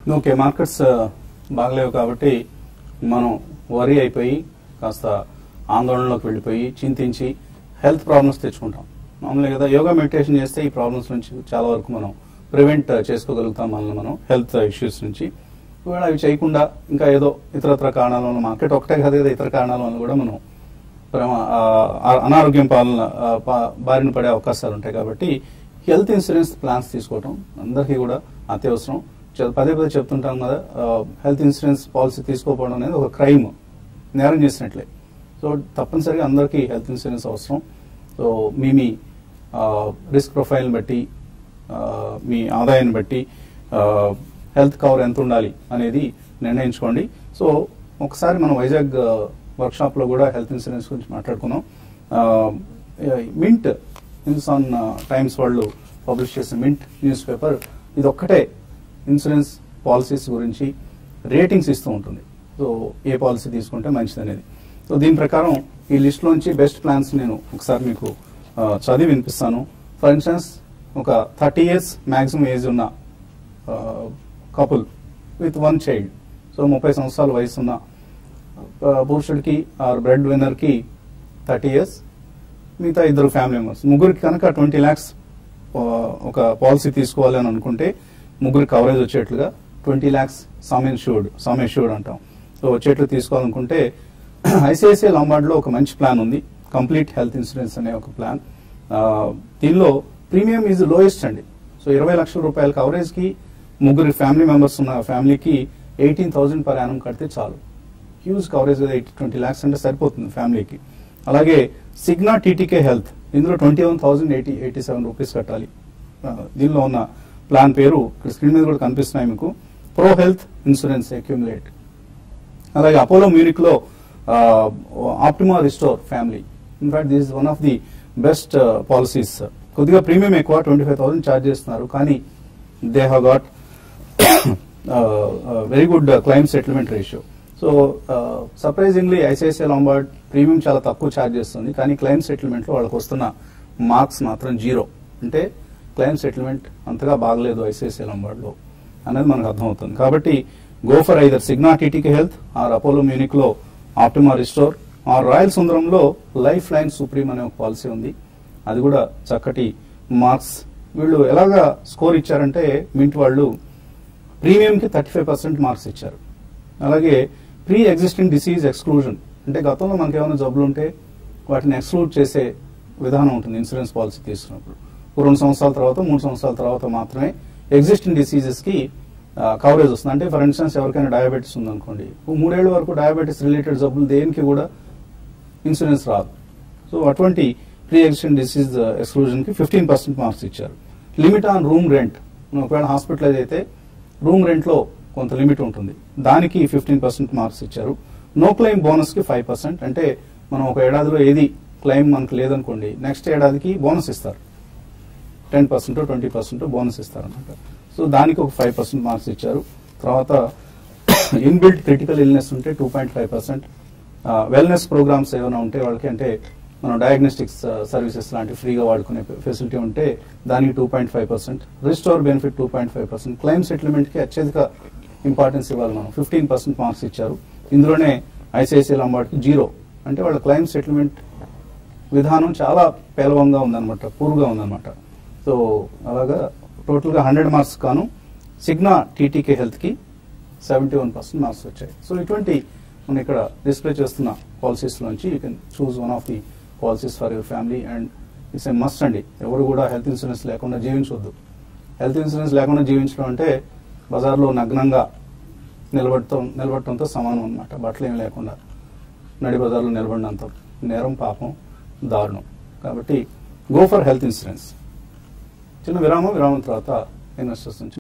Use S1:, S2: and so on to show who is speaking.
S1: okay markets బాగలేవు కాబట్టి మనం వరి అయిపోయి కాస్త ఆందోళనలోకి వెళ్ళిపోయి చింతించి హెల్త్ ప్రాబ్లమ్స్ తెచ్చుకుంటాం మామూలుగా కదా యోగా మెడిటేషన్ చేస్తే ఈ ప్రాబ్లమ్స్ నుంచి చాలా వరకు మనం ప్రివెంట్ చేసుకోగలుగుతాం మనల్ని మనం హెల్త్ ఇష్యూస్ నుంచి ఒకవేళ అవి చేయకుండా ఇంకా ఏదో ఇతరత్ర కారణాల వల్ల మార్కెట్ ఒకటే కాదు కదా ఇతర కారణాల వల్ల కూడా మనం ప్రమా- ఆ, ఆ, అనారోగ్యం పాలన ఆ, పా- బారిన పడే అవకాశాలు ఉంటాయి కాబట్టి హెల్త్ ఇన్సూరెన్స్ ప్లాన్స్ తీసుకోవటం అందరికీ కూడా అత్యవసరం చె- పదే పదే చెప్తుంటాం కదా హెల్త్ ఇన్సూరెన్స్ పాలసీ తీసుకోకపోవడం అనేది ఒక క్రైమ్ నేరం చేసినట్లే సో తప్పనిసరిగా అందరికీ హెల్త్ ఇన్సూరెన్స్ అవసరం సో మీ మీ రిస్క్ ప్రొఫైల్ని బట్టి ఆ, మీ ఆదాయాన్ని బట్టి హెల్త్ కవర్ ఎంత ఉండాలి అనేది నిర్ణయించుకోండి సో ఒకసారి మనం వైజాగ్ వర్క్షాప్ లో కూడా హెల్త్ ఇన్సూరెన్స్ గురించి మాట్లాడుకున్నాం మింట్ హిందుస్థాన్ టైమ్స్ వాళ్ళు పబ్లిష్ చేసిన మింట్ న్యూస్ పేపర్ ఇది ఒక్కటే ఇన్సూరెన్స్ పాలసీస్ గురించి రేటింగ్స్ ఇస్తూ ఉంటుంది సో ఏ పాలసీ తీసుకుంటే మంచిది అనేది సో దీని ప్రకారం ఈ లిస్ట్ లోంచి బెస్ట్ ప్లాన్స్ నేను ఒకసారి మీకు ఆ, చదివి వినిపిస్తాను ఫర్ ఇన్స్టెన్స్ ఒక థర్టీ ఇయర్స్ మాక్సిమం ఏజ్ ఉన్న couple with one child so ముప్పై సంవత్సరాల వయసు ఉన్న ఆ, పురుషుడికి ఆర్ బ్రెడ్ విన్నర్కి థర్టీ ఇయర్స్ మిగతా ఇద్దరు ఫ్యామిలీ మెంబర్స్ ముగ్గురికి కనుక ట్వంటీ ల్యాక్స్ ఒక పాలసీ తీసుకోవాలి అని అనుకుంటే ముగ్గురు కవరేజ్ వచ్చేట్లుగా twenty lakhs sum insured sum insured అంటాం సో వచ్చేట్లు తీసుకోవాలనుకుంటే ఐసిఐసిఐ లో ఒక మంచి ప్లాన్ ఉంది కంప్లీట్ హెల్త్ ఇన్సూరెన్స్ అనే ఒక ప్లాన్ ఆ, దీనిలో ప్రీమియం ఈజ్ లోయెస్ట్ అండి సో ఇరవై లక్షల రూపాయల కవరేజ్ కి ముగ్గురు ఫ్యామిలీ మెంబర్స్ ఉన్న ఫ్యామిలీకి ఎయిటీన్ థౌసండ్ పర్ యానం కడితే చాలు huge coverage eighty twenty lakhs అంటే సరిపోతుంది ఫ్యామిలీకి అలాగే సిగ్నా టీటీకే హెల్త్ ఇందులో twenty one thousand eighty eighty seven rupees కట్టాలి ఆ, దీనిలో ఉన్న ప్లాన్ పేరు ఇక్కడ స్క్రీన్ మీద కూడా కనిపిస్తున్నాయి మీకు ప్రో హెల్త్ ఇన్సూరెన్స్ అక్యూములేట్ అలాగే అపోలో మ్యూనిక్ లో Optima Restore family in fact this is one of the best policies కొద్దిగా ప్రీమియం ఎక్కువ ట్వంటీ ఫైవ్ థౌసండ్ ఛార్జ్ చేస్తున్నారు కానీ they have got very good claim settlement ratio so surprisingly ICICI Lombard premium చాలా తక్కువ charge చేస్తుంది కానీ claim settlement లో వాళ్ళకి వస్తున్న మార్క్స్ మాత్రం జీరో అంటే క్లైమ్ సెటిల్మెంట్ అంతగా బాగలేదు ఐసిఐసిఐ లాంబార్డ్ లో అనేది మనకు అర్థమవుతుంది కాబట్టి go for either Cigna TTK health or Apollo Munich లో ఆప్టిమా రిస్టోర్ ఆర్ రాయల్ సుందరంలో లైఫ్ లైన్ సుప్రీం అనే ఒక పాలసీ ఉంది అది కూడా చక్కటి మార్క్స్ వీళ్ళు ఎలాగా స్కోర్ ఇచ్చారంటే మింట్ వాళ్ళు ప్రీమియం కి థర్టీ ఫైవ్ పర్సెంట్ మార్క్స్ ఇచ్చారు అలాగే ప్రీ ఎగ్జిస్టింగ్ డిసీజ్ ఎక్స్క్లూజన్ అంటే గతంలో మనకి ఏమైనా జబ్బులు ఉంటే వాటిని ఎక్స్క్లూడ్ చేసే విధానం ఉంటుంది ఇన్సూరెన్స్ పాలసీ తీసుకున్నప్పుడు ఓ రెండు సంవత్సరాల తర్వాత మూడు సంవత్సరాల తర్వాత మాత్రమే ఎగ్జిస్టింగ్ డిసీజెస్ కి కవరేజ్ వస్తుంది అంటే ఫర్ ఇన్స్టెన్స్ ఎవరికైనా డయాబెటీస్ ఉందనుకోండి ఓ మూడేళ్ల వరకు డయాబెటీస్ రిలేటెడ్ జబ్బులు దేనికి కూడా ఇన్సూరెన్స్ రాదు సో అటువంటి ప్రీ ఎగ్జిస్టింగ్ డిసీజ్ ఎక్స్క్లూజన్ కి ఫిఫ్టీన్ పర్సెంట్ మార్క్స్ ఇచ్చారు లిమిట్ ఆన్ రూమ్ రెంట్ ఒకవేళ హాస్పిటలైజ్ అయితే రూమ్ రెంట్ లో కొంత లిమిట్ ఉంటుంది దానికి ఫిఫ్టీన్ పర్సెంట్ మార్క్స్ ఇచ్చారు నో క్లెయిమ్ బోనస్ కి ఫైవ్ పర్సెంట్ అంటే మనం ఒక ఏడాదిలో ఏది క్లెయిమ్ మనకు లేదనుకోండి నెక్స్ట్ ఏడాదికి బోనస్ ఇస్తారు ten percent twenty percent bonus ఇస్తారన్నమాట సో దానికి ఒక ఫైవ్ పర్సెంట్ మార్క్స్ ఇచ్చారు తర్వాత ఇన్బిల్ట్ క్రిటికల్ ఇల్నెస్ ఉంటే two point five percent wellness programmes ఏమైనా ఉంటే వాళ్ళకి అంటే మనం డయాగ్నోస్టిక్స్ సర్వీసెస్ లాంటి ఫ్రీగా వాడుకునే ఫెసిలిటీ ఉంటే దానికి two point five percent restore benefit two point five percent claim settlement కి అత్యధిక ఇంపార్టెన్స్ ఇవ్వాలి మనం ఫిఫ్టీన్ పర్సెంట్ మార్క్స్ ఇచ్చారు ఇందులోనే ఐసిఐసిఐ లంబార్డ్కి జీరో అంటే వాళ్ళ క్లైమ్ సెటిల్మెంట్ విధానం చాలా పేలవంగా ఉందన్నమాట పూర్గా ఉందన్నమాట సో అలాగా టోటల్ గా హండ్రెడ్ మార్క్స్ కాను సిగ్నా టీటీకే హెల్త్ కి సెవెంటీ వన్ పర్సెంట్ మార్క్స్ వచ్చాయి సో ఇటువంటి మనం ఇక్కడ డిస్ప్లే చేస్తున్న పాలసీస్ నుంచి you can choose one of the policies for your family and it's a must అండి ఎవరు కూడా హెల్త్ ఇన్సూరెన్స్ లేకుండా జీవించవద్దు హెల్త్ ఇన్సూరెన్స్ లేకుండా జీవించడం అంటే బజార్లో నగ్నంగా నిలబడటం నిలబడటంతో సమానం అనమాట బట్టలు ఏమి లేకుండా నడి బజార్లో నిలబడినంత నేరం పాపం దారుణం కాబట్టి గో ఫర్ హెల్త్ ఇన్సూరెన్స్ చిన్న విరామం విరామం తర్వాత ఇన్వెస్టర్స్ నుంచి